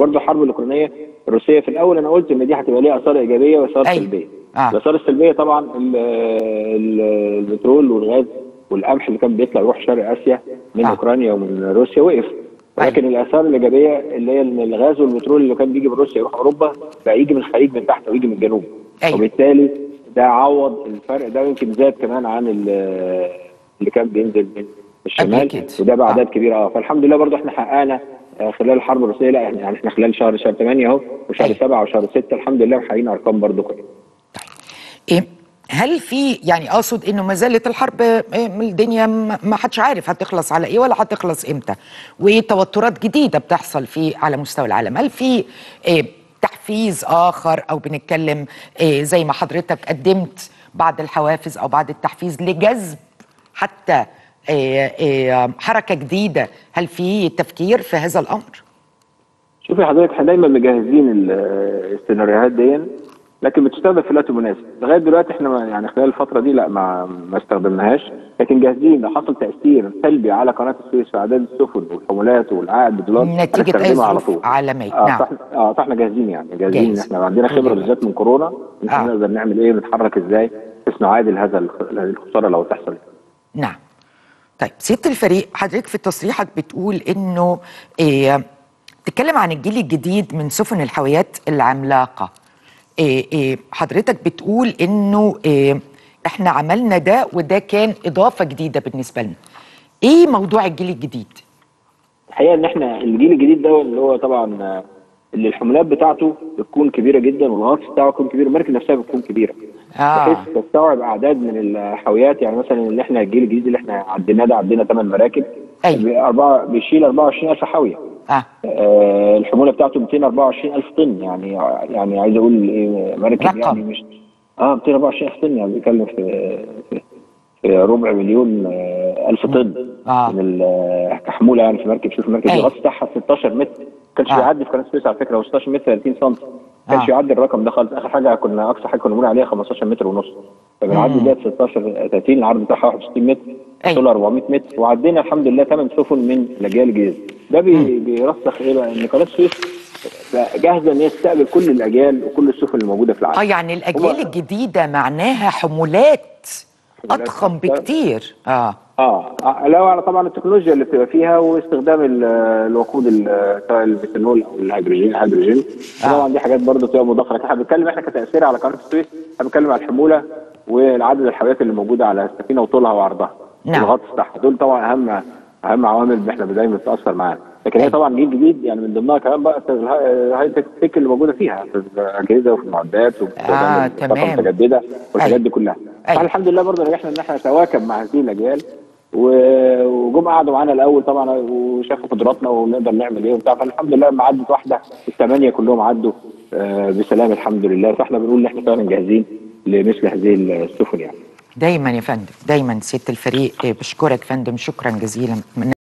برضه الحرب الاوكرانيه الروسيه في الاول انا قلت ان دي هتبقى ليها اثار ايجابيه واثار أيوة. سلبيه آه. الاثار السلبيه طبعا ال- ال- البترول والغاز والقمح اللي كان بيطلع يروح شرق اسيا من آه. اوكرانيا ومن روسيا وقف ولكن الاثار الايجابيه اللي هي ان الغاز والبترول اللي كان بيجي من روسيا يروح اوروبا بقى يجي من الخليج من تحت ويجي من الجنوب أيوة. وبالتالي ده عوض الفرق ده يمكن زاد كمان عن ال- اللي كان بينزل من الشمال كده. وده باعداد آه. كبيره اه فالحمد لله برضو احنا حققنا آه، خلال الحرب الروسيه لا يعني يعني احنا خلال شهر شهر 8 اهو وشهر أيوة. 7 وشهر 6 الحمد لله محققين ارقام برضو كويسه إيه هل في يعني اقصد انه ما زالت الحرب إيه، الدنيا ما ما حدش عارف هتخلص على ايه ولا هتخلص امتى وتوترات جديده بتحصل في على مستوى العالم هل في إيه تحفيز اخر او بنتكلم إيه زي ما حضرتك قدمت بعض الحوافز او بعض التحفيز لجذب حتى إيه إيه حركه جديده هل في تفكير في هذا الامر شوفي حضرتك احنا دايما مجهزين ال- السيناريوهات دي لكن بتستخدم في الوقت المناسب لغايه دلوقتي احنا ما- يعني خلال الفتره دي لا ما ما استخدمناهاش لكن جاهزين لو حصل تاثير سلبي على قناه السويس في اعداد السفن والحمولات والعائد بالدولار نتيجة هنستخدمها أي على ظروف طول. عالمية، اه نعم. فاحنا اه فاحنا جاهزين يعني جاهزين جاهز. احنا عندنا خبره الحمد لله. بالذات من كورونا ان احنا آه. نقدر نعمل ايه ونتحرك ازاي بس نعادل هذا الخ- هذه الخساره لو تحصل نعم طيب سياده الفريق حضرتك في تصريحك بتقول انه إيه تتكلم عن الجيل الجديد من سفن الحاويات العملاقه إيه إيه حضرتك بتقول انه إيه احنا عملنا ده وده كان اضافه جديده بالنسبه لنا ايه موضوع الجيل الجديد الحقيقه ان احنا الجيل الجديد ده اللي هو طبعا آه، اللي الحمولات بتاعته بتكون كبيره جدا والغطس بتاعه بيكون كبير المركب نفسها بتكون كبيره آه. بحيث تستوعب اعداد من الحاويات يعني مثلا اللي احنا الجيل الجديد اللي احنا عديناه ده عدينا ثمان مراكب أيوة. بأربعة بيشيل 24000 حاويه اه آه الحموله بتاعته 224000 طن يعني يعني عايز اقول ايه مركب رقم. يعني مش اه 224000 طن يعني بيتكلم في في, في ربع مليون آه الف طن آه. من ال- كحموله يعني في مركب شوف المركب أيوة. الغطس بتاعها 16 متر ما كانش آه. بيعدي في قناه السويس على فكره هو 16 متر 30 سم ما كانش آه. يعدي الرقم ده خالص اخر حاجه كنا اقصى حاجه كنا بنقول عليها 15 متر ونص فبنعدي ده 16 30 العرض بتاعها 61 متر أيوة. طولها 400 متر وعدينا الحمد لله 8 سفن من الاجيال الجديده ده بي بيرسخ ايه بقى ان قناه السويس بقى جاهزه ان هي تستقبل كل الاجيال وكل السفن اللي موجوده في العالم اه يعني الاجيال هو- الجديده معناها حمولات حمولات اضخم أكتر. بكتير اه اه آه، لا على طبعا التكنولوجيا اللي بتبقى فيها واستخدام ال- الوقود ال- سواء الميثانول او الهيدروجين الهيدروجين آه. طبعا دي حاجات برضه بتبقى مضخه لكن احنا بنتكلم احنا كتاثير على قناه السويس احنا بنتكلم على الحموله والعدد الحاويات اللي موجوده على السفينه وطولها وعرضها نعم. والغطس بتاعها دول طبعا اهم اهم عوامل اللي احنا دايما بتاثر معانا لكن هي أيوة. طبعا جيل جديد يعني من ضمنها كمان بقى الهاي تك اللي موجوده فيها في الاجهزه وفي المعدات وفي آه، الطاقه تمام. المتجدده والحاجات أيوة. دي كلها أيوة. فاحنا الحمد لله برضه نجحنا ان احنا نتواكب مع هذه الاجيال و- وجم قعدوا معانا الاول طبعا وشافوا قدراتنا ونقدر نعمل ايه وبتاع فالحمد لله لما عدت واحده الثمانيه كلهم عدوا آه، بسلام الحمد لله فاحنا بنقول ان احنا فعلا جاهزين لمثل هذه السفن يعني دايما يا فندم دايما سياده الفريق بشكرك فندم شكرا جزيلا